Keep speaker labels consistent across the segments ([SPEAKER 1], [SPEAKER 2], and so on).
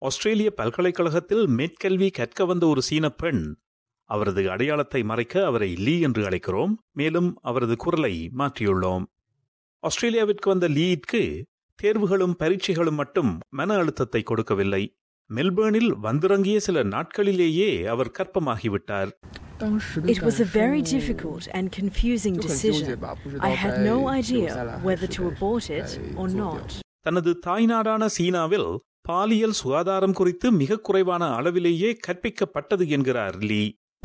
[SPEAKER 1] ஆஸ்திரேலிய பல்கலைக்கழகத்தில் மேற்கல்வி கற்க வந்த ஒரு சீன பெண் அவரது அடையாளத்தை மறைக்க அவரை லீ என்று அழைக்கிறோம் மேலும் அவரது குரலை மாற்றியுள்ளோம் ஆஸ்திரேலியாவிற்கு வந்த லீயிற்கு தேர்வுகளும் பரீட்சைகளும் மட்டும் மன அழுத்தத்தை கொடுக்கவில்லை மெல்பேர்னில் வந்திறங்கிய சில நாட்களிலேயே அவர் கற்பமாகிவிட்டார்
[SPEAKER 2] It was a very difficult and confusing decision. I had no idea whether to abort it or not.
[SPEAKER 1] தனது தாய்நாடான சீனாவில் பாலியல் சுகாதாரம் குறித்து மிக குறைவான அளவிலேயே கற்பிக்கப்பட்டது என்கிறார் லீ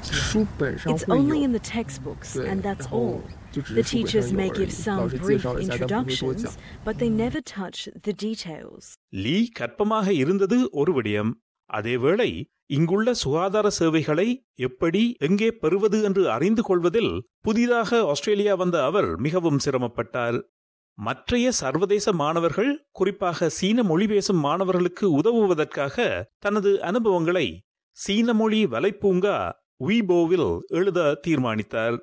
[SPEAKER 2] It's only in the textbooks, and that's all. The teachers may give some brief introductions, but they never touch the details.
[SPEAKER 1] லீ கற்பமாக இருந்தது ஒரு விடயம் அதேவேளை இங்குள்ள சுகாதார சேவைகளை எப்படி எங்கே பெறுவது என்று அறிந்து கொள்வதில் புதிதாக ஆஸ்திரேலியா வந்த அவர் மிகவும் சிரமப்பட்டார் மற்றைய சர்வதேச மாணவர்கள் குறிப்பாக சீன மொழி பேசும் மாணவர்களுக்கு உதவுவதற்காக தனது அனுபவங்களை சீன மொழி வலைப்பூங்கா வீபோவில் எழுத தீர்மானித்தார்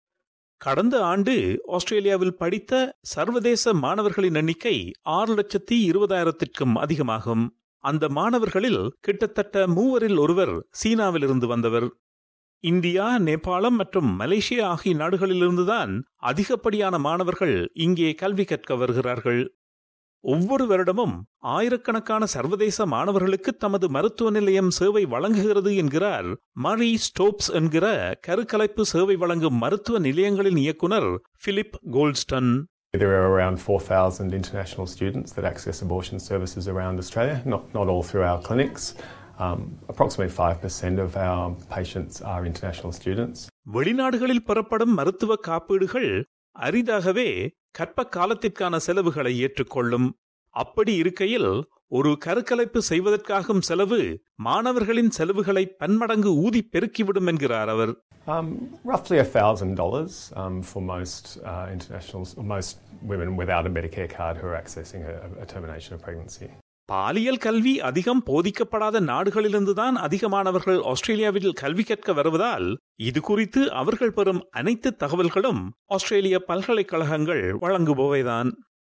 [SPEAKER 1] கடந்த ஆண்டு ஆஸ்திரேலியாவில் படித்த சர்வதேச மாணவர்களின் எண்ணிக்கை ஆறு லட்சத்தி இருபதாயிரத்திற்கும் அதிகமாகும் அந்த மாணவர்களில் கிட்டத்தட்ட மூவரில் ஒருவர் சீனாவிலிருந்து வந்தவர் இந்தியா நேபாளம் மற்றும் மலேசியா ஆகிய நாடுகளிலிருந்துதான் அதிகப்படியான மாணவர்கள் இங்கே கல்வி கற்க வருகிறார்கள் ஒவ்வொரு வருடமும் ஆயிரக்கணக்கான சர்வதேச மாணவர்களுக்கு தமது மருத்துவ நிலையம் சேவை வழங்குகிறது என்கிறார் மரி ஸ்டோப்ஸ் என்கிற கருக்கலைப்பு சேவை வழங்கும் மருத்துவ நிலையங்களின் இயக்குனர் Philip Colston
[SPEAKER 3] There are around 4,000 international students that access abortion services around Australia, not, not all through our clinics. Um, approximately 5% of our patients are international students.
[SPEAKER 1] வெளிநாடுகளில் பெறப்படும் மருத்துவ காப்பீடுகள் அரிதாகவே கற்ப காலத்திற்கான செலவுகளை ஏற்றுக்கொள்ளும் அப்படி இருக்கையில் ஒரு கருக்கலைப்பு செய்வதற்காகும் செலவு மாணவர்களின் செலவுகளை பன்மடங்கு ஊதி பெருக்கிவிடும் என்கிறார் அவர்
[SPEAKER 3] Um, roughly $1,000 um, for most uh, internationals, or most women without a Medicare card who are accessing a, a termination of pregnancy.
[SPEAKER 1] பாலியல் கல்வி அதிகம் போதிக்கப்படாத நாடுகளிலிருந்துதான் அதிகமானவர்கள் ஆஸ்திரேலியாவில் கல்வி கற்க வருவதால் இது குறித்து அவர்கள் பெறும் அனைத்து தகவல்களும் ஆஸ்திரேலிய பல்கலைக்கழகங்கள் வழங்குபவைதான்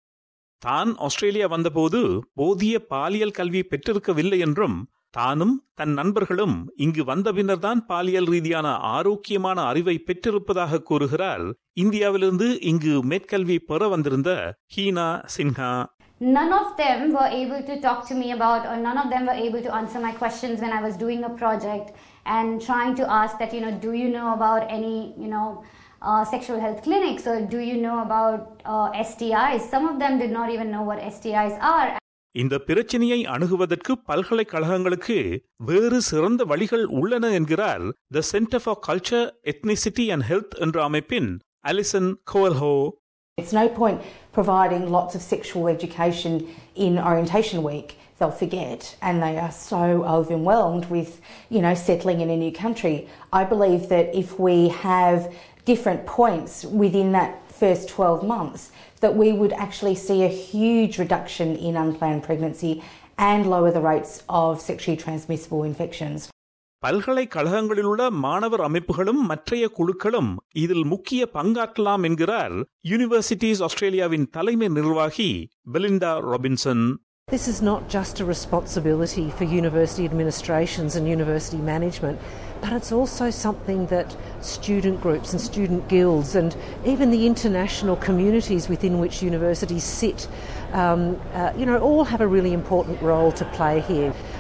[SPEAKER 1] தான் ஆஸ்திரேலியா வந்தபோது போதிய பாலியல் கல்வி பெற்றிருக்கவில்லை என்றும் தானும் தன் நண்பர்களும் இங்கு வந்த பின்னர்தான் பாலியல் ரீதியான ஆரோக்கியமான அறிவை பெற்றிருப்பதாக கூறுகிறார் இந்தியாவிலிருந்து இங்கு மேற்கல்வி பெற வந்திருந்த Heena Sinha
[SPEAKER 4] none of them were able to talk to me about or none of them were able to answer my questions when i was doing a project and trying to ask that you know do you know about any you know uh, sexual health clinics or do you know about uh, stis some of them did not even know what stis are
[SPEAKER 1] இந்த பிரச்சனையை அணுகுவதற்கு பல்கலைக்கழகங்களுக்கு வேறு சிறந்த வழிகள் உள்ளன என்கிறார் the Centre for Culture Ethnicity and Health என்ற அமைப்பின் அலிசன் கோவல்ஹோ
[SPEAKER 5] It's no point providing lots of sexual education in orientation week. They'll forget and they are so overwhelmed with, you know, settling in a new country. I believe that if we have different points within that first 12 months, that we would actually see a huge reduction in unplanned pregnancy and lower the rates of sexually transmissible infections.
[SPEAKER 1] பல்கலைக்கழகங்களில் உள்ள மாணவர் அமைப்புகளும் மற்றைய குழுக்களும் இதில் முக்கிய பங்காற்றலாம் என்கிறார் universities ஆஸ்திரேலியாவின் தலைமை நிர்வாகி Belinda Robinson
[SPEAKER 6] This is not just a responsibility for university administrations and university management, but it's also something that student groups and student guilds and even the international communities within which universities sit, um, uh, you know, all have a really important role to play here.